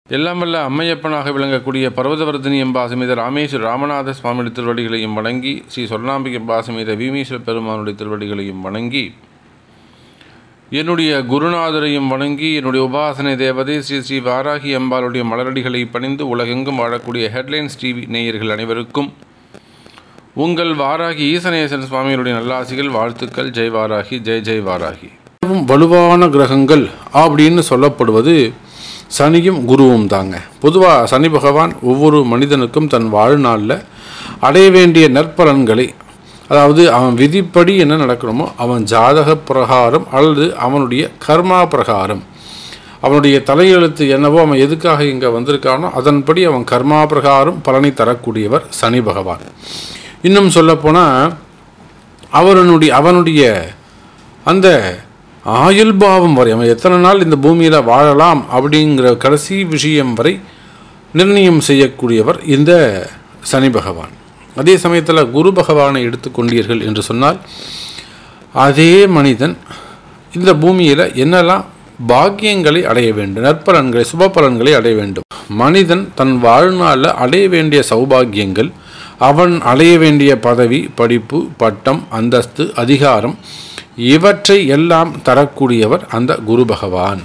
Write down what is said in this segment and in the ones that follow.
எல்லாம் வல்ல அம்மையப்பனாக விளங்கக்கூடிய பர்வதவர்தினி எம்பாசமேத ராமேஸ்வர ராமநாத சுவாமியுடைய திருவடிகளையும் வணங்கி ஸ்ரீ சொர்ணாம்பிகை எம்பாசமேத வீமேஸ்வர பெருமானுடைய திருவடிகளையும் வணங்கி என்னுடைய குருநாதரையும் வணங்கி என்னுடைய உபாசனை தேவதை ஸ்ரீ ஸ்ரீ வாராகி அம்பாளுடைய மலரடிகளை பணிந்து உலகெங்கும் வாழக்கூடிய ஹெட்லைன்ஸ் டிவி நேயர்கள் அனைவருக்கும் உங்கள் வாராகி ஈசனேசன் சுவாமிகளுடைய நல்லாசிகள் வாழ்த்துக்கள் ஜெய் வாராகி ஜெய் ஜெய் வாராகி மிகவும் வலுவான கிரகங்கள் அப்படின்னு சொல்லப்படுவது சனியும் குருவும் தாங்க பொதுவாக சனி பகவான் ஒவ்வொரு மனிதனுக்கும் தன் வாழ்நாளில் அடைய வேண்டிய நற்பலன்களை அதாவது அவன் விதிப்படி என்ன நடக்கணுமோ அவன் ஜாதக பிரகாரம் அல்லது அவனுடைய கர்மா பிரகாரம் அவனுடைய தலையெழுத்து என்னவோ அவன் எதுக்காக இங்கே வந்திருக்கானோ அதன்படி அவன் கர்மா பிரகாரம் பலனை தரக்கூடியவர் சனி பகவான் இன்னும் சொல்லப்போனால் அவனுடைய அவனுடைய அந்த ஆயுள் பாவம் வரை அவன் எத்தனை நாள் இந்த பூமியில் வாழலாம் அப்படிங்கிற கடைசி விஷயம் வரை நிர்ணயம் செய்யக்கூடியவர் இந்த சனி பகவான் அதே சமயத்தில் குரு பகவானை எடுத்துக்கொண்டீர்கள் என்று சொன்னால் அதே மனிதன் இந்த பூமியில் என்னெல்லாம் பாக்கியங்களை அடைய வேண்டும் நற்பலன்களை சுப பலன்களை அடைய வேண்டும் மனிதன் தன் வாழ்நாளில் அடைய வேண்டிய சௌபாகியங்கள் அவன் அடைய வேண்டிய பதவி படிப்பு பட்டம் அந்தஸ்து அதிகாரம் இவற்றை எல்லாம் தரக்கூடியவர் அந்த குரு பகவான்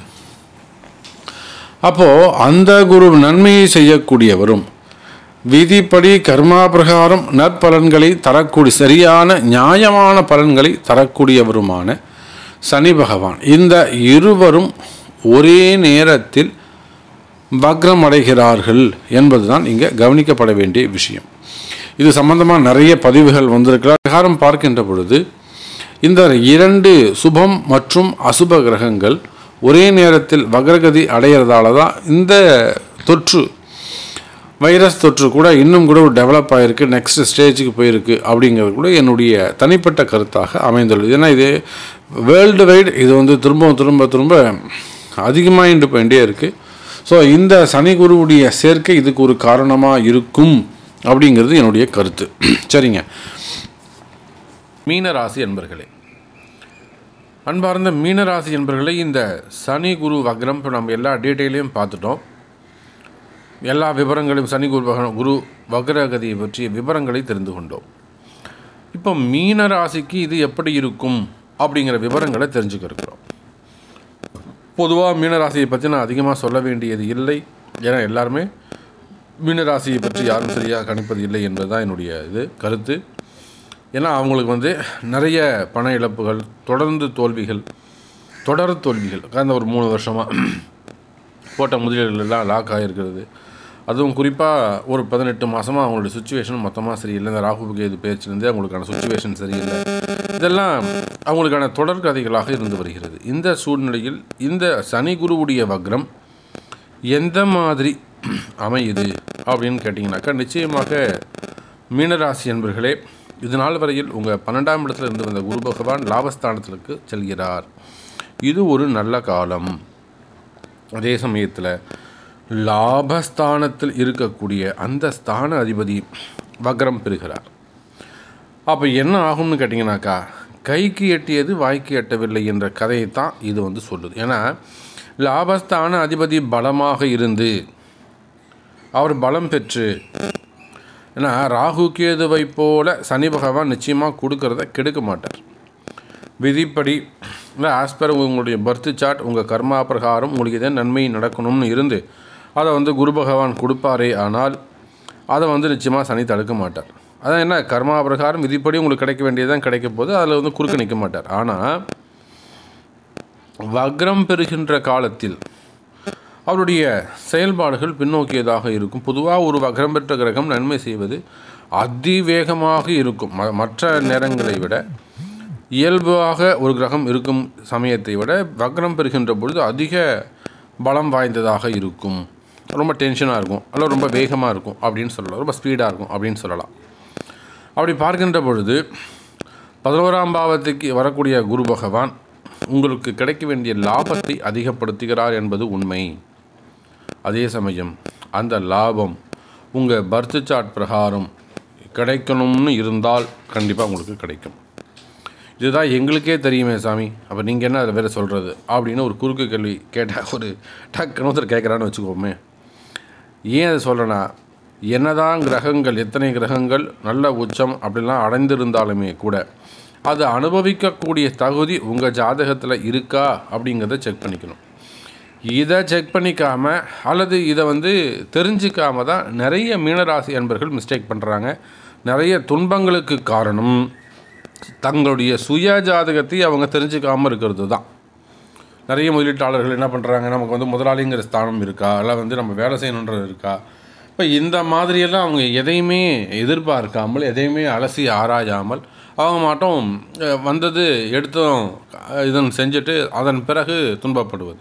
அப்போ அந்த குரு நன்மையை செய்யக்கூடியவரும் விதிப்படி கர்மா பிரகாரம் நற்பலன்களை தரக்கூடிய சரியான நியாயமான பலன்களை தரக்கூடியவருமான சனி பகவான் இந்த இருவரும் ஒரே நேரத்தில் வக்ரம் அடைகிறார்கள் என்பதுதான் இங்கே கவனிக்கப்பட வேண்டிய விஷயம் இது சம்பந்தமாக நிறைய பதிவுகள் வந்திருக்கிறார் பிரகாரம் பார்க்கின்ற பொழுது இந்த இரண்டு சுபம் மற்றும் அசுப கிரகங்கள் ஒரே நேரத்தில் வக்ரகதி அடைகிறதால தான் இந்த தொற்று வைரஸ் தொற்று கூட இன்னும் கூட டெவலப் ஆகிருக்கு நெக்ஸ்ட் ஸ்டேஜுக்கு போயிருக்கு அப்படிங்கிறது கூட என்னுடைய தனிப்பட்ட கருத்தாக அமைந்துள்ளது ஏன்னா இது வேர்ல்டு வைடு இது வந்து திரும்ப திரும்ப திரும்ப அதிகமாகிட்டு போயிட்டே இருக்குது ஸோ இந்த சனி குருவுடைய சேர்க்கை இதுக்கு ஒரு காரணமாக இருக்கும் அப்படிங்கிறது என்னுடைய கருத்து சரிங்க மீனராசி என்பர்களே அன்பார்ந்த மீனராசி என்பர்களை இந்த சனி குரு வக்ரம் இப்போ நம்ம எல்லா டீட்டெயிலையும் பார்த்துட்டோம் எல்லா விவரங்களையும் சனி குரு வக குரு வக்ரகதியை பற்றிய விவரங்களை தெரிந்து கொண்டோம் இப்போ மீனராசிக்கு இது எப்படி இருக்கும் அப்படிங்கிற விவரங்களை தெரிஞ்சுக்க இருக்கிறோம் பொதுவாக மீனராசியை பற்றி நான் அதிகமாக சொல்ல வேண்டியது இல்லை ஏன்னா எல்லாருமே மீனராசியை பற்றி யாரும் சரியாக கணிப்பது இல்லை என்பது தான் என்னுடைய இது கருத்து ஏன்னா அவங்களுக்கு வந்து நிறைய பண இழப்புகள் தொடர்ந்து தோல்விகள் தொடர் தோல்விகள் கடந்த ஒரு மூணு வருஷமாக போட்ட முதலீடுகள் எல்லாம் லாக் ஆகிருக்கிறது அதுவும் குறிப்பாக ஒரு பதினெட்டு மாதமாக அவங்களுடைய சுச்சுவேஷன் மொத்தமாக சரியில்லை இந்த ராகு கேது பேச்சிலேருந்தே அவங்களுக்கான சுச்சுவேஷன் சரியில்லை இதெல்லாம் அவங்களுக்கான தொடர் கதைகளாக இருந்து வருகிறது இந்த சூழ்நிலையில் இந்த சனி குருவுடைய வக்ரம் எந்த மாதிரி அமையுது அப்படின்னு கேட்டிங்கனாக்கா நிச்சயமாக மீனராசி என்பர்களே இது நாள் வரையில் உங்கள் பன்னெண்டாம் இடத்துல இருந்து வந்த குரு பகவான் லாபஸ்தானத்திற்கு செல்கிறார் இது ஒரு நல்ல காலம் அதே சமயத்தில் லாபஸ்தானத்தில் இருக்கக்கூடிய அந்த ஸ்தான அதிபதி வக்ரம் பெறுகிறார் அப்போ என்ன ஆகும்னு கேட்டிங்கனாக்கா கைக்கு எட்டியது வாய்க்கு எட்டவில்லை என்ற கதையை தான் இது வந்து சொல்லுது ஏன்னா லாபஸ்தான அதிபதி பலமாக இருந்து அவர் பலம் பெற்று ஏன்னா ராகு கேதுவை போல சனி பகவான் நிச்சயமாக கொடுக்கறத கெடுக்க மாட்டார் விதிப்படி இல்லை ஆஸ்பர் உங்களுடைய பர்த் சார்ட் உங்கள் கர்மா பிரகாரம் உங்களுக்கு எதே நன்மை நடக்கணும்னு இருந்து அதை வந்து குரு பகவான் கொடுப்பாரே ஆனால் அதை வந்து நிச்சயமாக சனி தடுக்க மாட்டார் அதான் என்ன கர்மா பிரகாரம் விதிப்படி உங்களுக்கு கிடைக்க வேண்டியதான் கிடைக்க போது அதில் வந்து குறுக்க நிற்க மாட்டார் ஆனால் வக்ரம் பெறுகின்ற காலத்தில் அவருடைய செயல்பாடுகள் பின்னோக்கியதாக இருக்கும் பொதுவாக ஒரு வக்ரம் பெற்ற கிரகம் நன்மை செய்வது அதிவேகமாக இருக்கும் ம மற்ற நேரங்களை விட இயல்பாக ஒரு கிரகம் இருக்கும் சமயத்தை விட வக்ரம் பெறுகின்ற பொழுது அதிக பலம் வாய்ந்ததாக இருக்கும் ரொம்ப டென்ஷனாக இருக்கும் அல்ல ரொம்ப வேகமாக இருக்கும் அப்படின்னு சொல்லலாம் ரொம்ப ஸ்பீடாக இருக்கும் அப்படின்னு சொல்லலாம் அப்படி பார்க்கின்ற பொழுது பதினோராம் பாவத்துக்கு வரக்கூடிய குரு பகவான் உங்களுக்கு கிடைக்க வேண்டிய லாபத்தை அதிகப்படுத்துகிறார் என்பது உண்மை அதே சமயம் அந்த லாபம் உங்கள் பர்த் சார்ட் பிரகாரம் கிடைக்கணும்னு இருந்தால் கண்டிப்பாக உங்களுக்கு கிடைக்கும் இதுதான் எங்களுக்கே தெரியுமே சாமி அப்போ நீங்கள் என்ன அதில் வேறு சொல்கிறது அப்படின்னு ஒரு குறுக்கு கேள்வி கேட்டால் ஒரு டக்குன்னு ஒருத்தர் கேட்குறான்னு வச்சுக்கோமே ஏன் அதை சொல்கிறேன்னா என்னதான் கிரகங்கள் எத்தனை கிரகங்கள் நல்ல உச்சம் அப்படிலாம் அடைந்திருந்தாலுமே கூட அது அனுபவிக்கக்கூடிய தகுதி உங்கள் ஜாதகத்தில் இருக்கா அப்படிங்கிறத செக் பண்ணிக்கணும் இதை செக் பண்ணிக்காம அல்லது இதை வந்து தெரிஞ்சிக்காம தான் நிறைய மீனராசி அன்பர்கள் மிஸ்டேக் பண்ணுறாங்க நிறைய துன்பங்களுக்கு காரணம் தங்களுடைய சுய ஜாதகத்தை அவங்க தெரிஞ்சுக்காமல் இருக்கிறது தான் நிறைய முதலீட்டாளர்கள் என்ன பண்ணுறாங்க நமக்கு வந்து முதலாளிங்கிற ஸ்தானம் இருக்கா இல்லை வந்து நம்ம வேலை செய்யணுன்றது இருக்கா இப்போ இந்த மாதிரியெல்லாம் அவங்க எதையுமே எதிர்பார்க்காமல் எதையுமே அலசி ஆராயாமல் அவங்க மட்டும் அஹ், வந்தது எடுத்தும் இதன் செஞ்சுட்டு அதன் பிறகு துன்பப்படுவது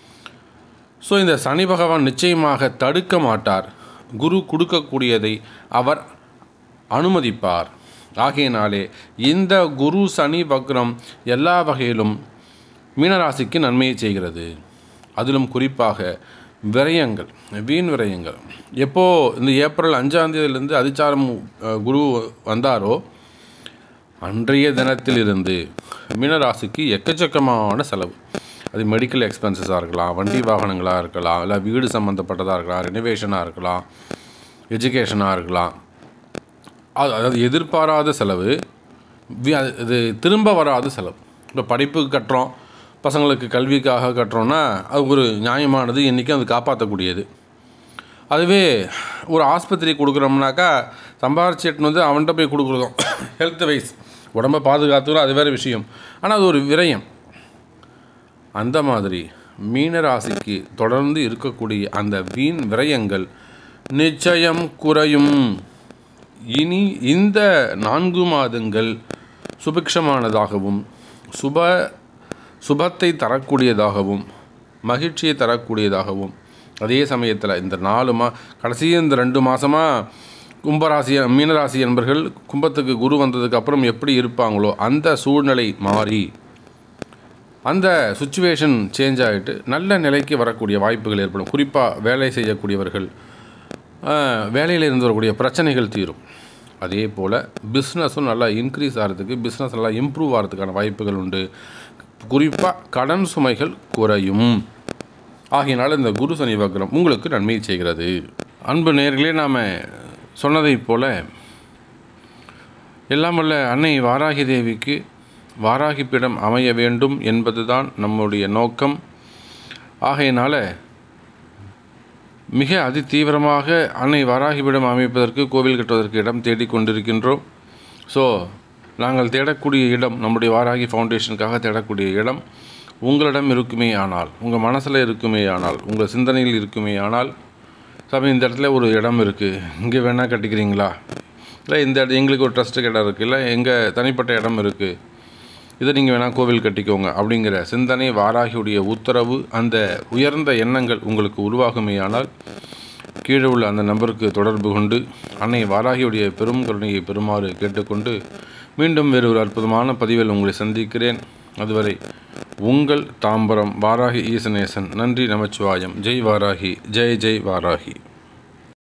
ஸோ இந்த சனி பகவான் நிச்சயமாக தடுக்க மாட்டார் குரு கொடுக்கக்கூடியதை அவர் அனுமதிப்பார் ஆகையினாலே இந்த குரு சனி வக்ரம் எல்லா வகையிலும் மீனராசிக்கு நன்மையை செய்கிறது அதிலும் குறிப்பாக விரயங்கள் வீண் விரயங்கள் எப்போ இந்த ஏப்ரல் அஞ்சாம் தேதியிலிருந்து அதிச்சாரம் அஹ், குரு வந்தாரோ அன்றைய தினத்திலிருந்து மீனராசிக்கு எக்கச்சக்கமான செலவு அது மெடிக்கல் எக்ஸ்பென்சஸாக இருக்கலாம் வண்டி வாகனங்களாக இருக்கலாம் இல்லை வீடு சம்மந்தப்பட்டதாக இருக்கலாம் ரெனோவேஷனாக இருக்கலாம் எஜுகேஷனாக இருக்கலாம் அது அதாவது எதிர்பாராத செலவு வி- அது- இது திரும்ப வராத செலவு இப்போ படிப்புக்கு கட்டுறோம் பசங்களுக்கு கல்விக்காக கட்டுறோன்னா அது ஒரு நியாயமானது இன்றைக்கும் அது காப்பாற்றக்கூடியது அதுவே ஒரு ஆஸ்பத்திரி கொடுக்குறோம்னாக்கா சம்பாரிச்சு எட்டுன்னு வந்து அவன்கிட்ட போய் கொடுக்குறதும் ஹெல்த் வைஸ் உடம்பை பாதுகாத்துக்கிறோம் அது வேறு விஷயம் ஆனால் அது ஒரு விரயம் அந்த மாதிரி மீன ராசிக்கு தொடர்ந்து இருக்கக்கூடிய அந்த வீண் விரயங்கள் நிச்சயம் குறையும் இனி இந்த நான்கு மாதங்கள் சுபிக்ஷமானதாகவும் சுப சுபத்தை தரக்கூடியதாகவும் மகிழ்ச்சியை தரக்கூடியதாகவும் அதே சமயத்தில் இந்த நாலு மா கடைசி இந்த ரெண்டு மாதமாக கும்பராசி மீனராசி என்பர்கள் கும்பத்துக்கு குரு வந்ததுக்கு அப்புறம் எப்படி இருப்பாங்களோ அந்த சூழ்நிலை மாறி அந்த சுச்சுவேஷன் சேஞ்ச் ஆகிட்டு நல்ல நிலைக்கு வரக்கூடிய வாய்ப்புகள் ஏற்படும் குறிப்பாக வேலை செய்யக்கூடியவர்கள் ஆஹ், வேலையில் இருந்து வரக்கூடிய பிரச்சனைகள் தீரும் அதே போல் பிஸ்னஸும் நல்லா இன்க்ரீஸ் ஆகிறதுக்கு பிஸ்னஸ் நல்லா இம்ப்ரூவ் ஆகிறதுக்கான வாய்ப்புகள் உண்டு குறிப்பாக கடன் சுமைகள் குறையும் ஆகையினால இந்த குரு சனி வக்ரம் உங்களுக்கு நன்மை செய்கிறது அன்பு நேர்களே நாம் சொன்னதைப் போல எல்லாம் வல்ல அன்னை வாராகி தேவிக்கு வாராகி பீடம் அமைய வேண்டும் என்பதுதான் நம்முடைய நோக்கம் ஆகையினால மிக அதி தீவிரமாக அன்னை வாராகி பீடம் அமைப்பதற்கு கோவில் கட்டுவதற்கு இடம் தேடிக் கொண்டிருக்கின்றோம் ஸோ நாங்கள் தேடக்கூடிய இடம் நம்முடைய வாராகி ஃபவுண்டேஷனுக்காக தேடக்கூடிய இடம் உங்களிடம் இருக்குமே ஆனால் உங்கள் மனசில் இருக்குமே ஆனால் உங்கள் சிந்தனையில் இருக்குமே ஆனால் சாமி இந்த இடத்துல ஒரு இடம் இருக்குது இங்கே வேணால் கட்டிக்கிறீங்களா இல்லை இந்த இடம் எங்களுக்கு ஒரு ட்ரஸ்ட்டுக்கு இடம் இருக்குது இல்லை எங்கள் தனிப்பட்ட இடம் இருக்குது இதை நீங்கள் வேணால் கோவில் கட்டிக்கோங்க அப்படிங்கிற சிந்தனை வாராகியுடைய உத்தரவு அந்த உயர்ந்த எண்ணங்கள் உங்களுக்கு உருவாகுமேயானால் கீழே உள்ள அந்த நம்பருக்கு தொடர்பு கொண்டு அன்னை வாராகியுடைய பெரும் கருணையை பெறுமாறு கேட்டுக்கொண்டு மீண்டும் வேறு ஒரு அற்புதமான பதிவில் உங்களை சந்திக்கிறேன் அதுவரை உங்கள் தாம்பரம் வாராகி ஈசனேசன் நன்றி நமச்சிவாயம் ஜெய் வாராகி ஜெய் ஜெய் வாராகி